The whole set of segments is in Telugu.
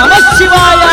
నమ శివాయ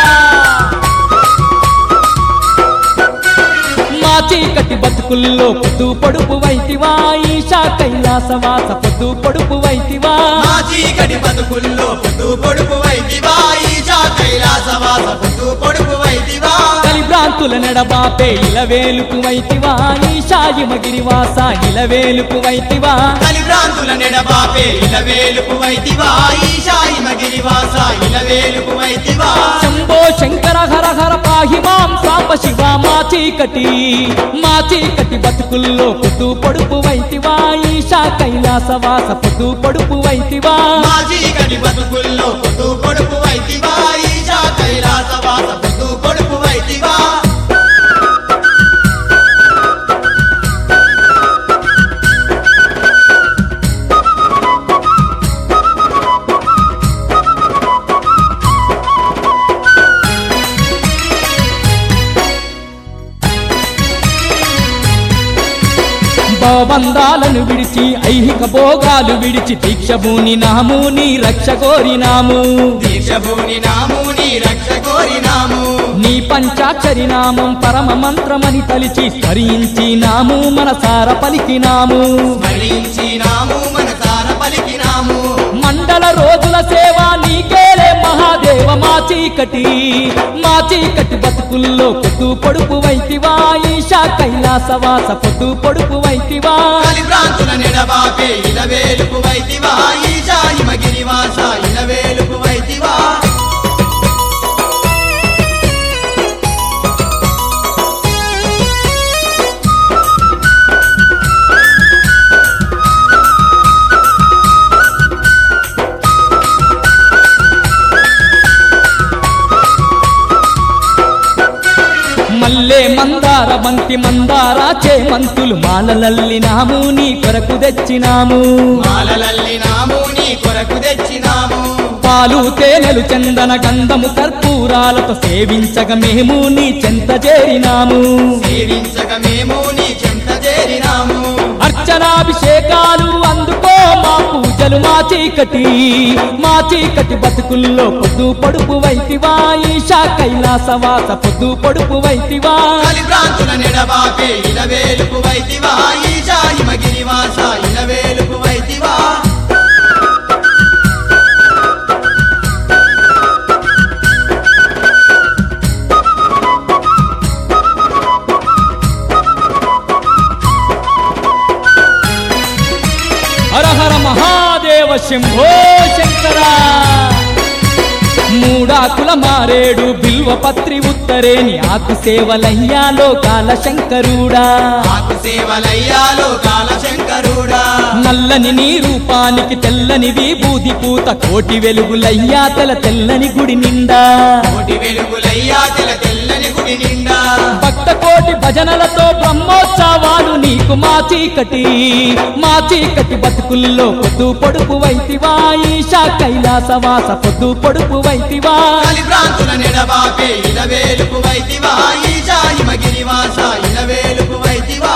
మా చీకటి బతుకుల్లో పొద్దు పొడుపు వైతివా ఈశా కైలాసవాస పొద్దు పొడుపు వైతివా మా చీకటి బతుకుల్లో పొద్దు పొడుపు వైదివా ఈశా కైలాసవాస పొద్దు పొడుపు వైదివా కలిభ్రాంతుల నెడబాపే ఇలవేలుకు వైతివా ఈశాయిమగిరివాస ఇలవేలుకు వైతివా కలిభ్రాంతుల నెడబాపే ఇలవేలుపు వైదివా ఈశా హిమగిరివాస ఇలవేలుపు వైదివా శంభో శంకర హర హర పాహి మాం సాంబ శివ మా చీకటి మా చీకటి బతుకుల్లో పొద్దు పొడుపు వైతివా ఈశా కైలాసవాస పొద్దు పొడుపు వైతివా మా చీకటి బతుకుల్లో పొద్దు పొడుపు వైదివా ఈశా కైలాసవాస పొద్దు పొడుపు వైదివా భవబంధాలను విడిచి ఐహిక భోగాలు విడిచి దీక్ష భూని నాము నీ రక్ష కోరినాము దీక్షభూని నాము నీ రక్ష కోరినాము నీ పంచాక్షరి నామం పరమ మంత్రమని తలిచి స్మరించి నాము మనసార పలికినాము స్మరించినాము మనసార పలికినాము మండల రోజుల సేవ నీకేలే మహాదేవ మా చీకటి మా చీకటి బతుకుల్లో పొద్దు పొడుపు వైతివా ఈశా కైలాసవాస పొద్దు పొడుపు వైతివా కలిభ్రాంతుల నెడబాపే ఇలవేలుపు వైదివా ఈశా హిమగిరివాస ఇలవేలుపు వైదివా మల్లే మందార బంతి మందార చేమంతులు మాలలల్లినాము నీ కొరకు తెచ్చినాము మాలలల్లి నాము నీ కొరకు తెచ్చినాము పాలు తేనెలు చందన గంధము కర్పూరాలతో సేవించగ మేము నీ చెంత చేరినాము సేవించక మేము నీ చెంత చేరినాము అర్చనాభిషేకాలు అందుకో మా పూజలు మా చీకటి మా చీకటి బతుకుల్లో పొద్దు పొడుపు వైతివా ఈశా కైలాసవాస పొద్దు పొడుపు వైతివా కలిభ్రాంతుల నెడబాపే ఇలవేలుపు వైదివా ఈశా హిమగిరివాస ఇలవేలుపు వైదివా హర హర మహాదేవ శంభో శంకర మూడాకుల మారేడు బిల్వ పత్రి ఉత్తరేని ఆకు సేవలయ్యా లోకాల శంకరుడా ఆకు సేవలయ్యాలో కాలశంకరుడా నల్లని నీ రూపానికి తెల్లని విభూది పూత కోటి వెలుగులయ్యా తెల తెల్లని గుడి నిండా కోటి వెలుగులయ్యా తెల తెల్లని గుడి నిండా భక్త కోటి భజనలతో బ్రహ్మోత్సవాలు నీకు మా చీకటి మా చీకటి బతుకుల్లో పొద్దు పొడుపు వైతివా ఈశా కైలాసవాస పొద్దు పొడుపు వైతివా కలిభ్రాంతుల నెడబాపే ఇలవేలుపు వైదివా ఈశా హిమగిరివాస ఇలవేలుపు వైదివా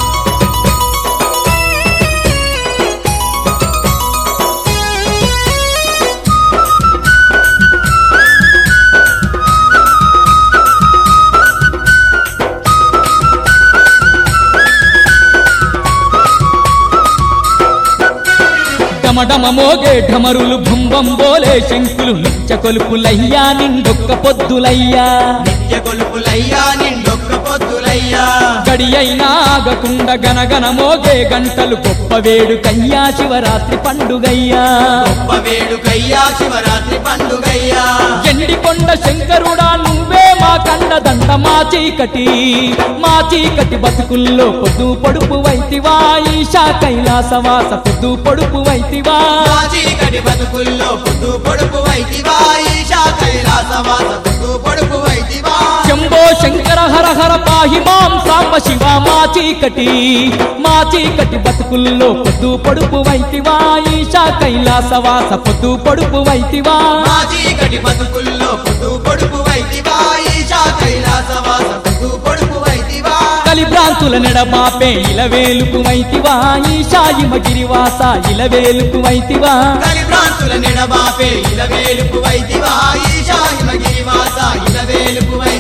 డమడమ మోగే ఢమరులు భుంబం బోలే శంకులు నిత్య కొలుపులయ్యా నిండొక్క పొద్దులయ్యా నిత్య కొలుపులయ్యా నిండొక్క పొద్దులయ్యా గడి అయినా ఆగకుండ గనగన మోగే గంటలు గొప్ప వేడుకయ్యా శివరాత్రి పండుగయ్యా గొప్ప వేడుకయ్యా శివరాత్రి పండుగయ్యా ఎండికొండ శంకరుడా నువ్వే మా కండదండ మా చీకటి మా చీకటి బతుకుల్లో పొద్దు పొడుపు వైతివా ఈశా కైలాసవాస పొద్దు పొడుపు వైతివా మా చీకటి బతుకుల్లో పొద్దు పొడుపు వైదివా ఈశా కైలాసవాస పొద్దు పొడుపు వైదివా శంభో శంకర హర హర పాహి మాం సాంబ శివ మా చీకటి మా చీకటి బతుకుల్లో పొద్దు పొడుపు వైతివా ఈశా కైలాసవాస పొద్దు పొడుపు వైతివా మా చీకటి బతుకుల్లో పొద్దు పొడుపు వైదివా ఈశా కైలాసవాస పొద్దు పొడుపు వైదివా కలిభ్రాంతుల నెడబాపే ఇలవేలుకు వైతివా ఈశా ఇమగిరివాస ఇలవేలుకు వైతివా కలిభ్రాంతి భక్తుల నిడబాపే ఇలవేలుపు వైదివా ఈశా హిమగిరివాస ఇలవేలుపు వై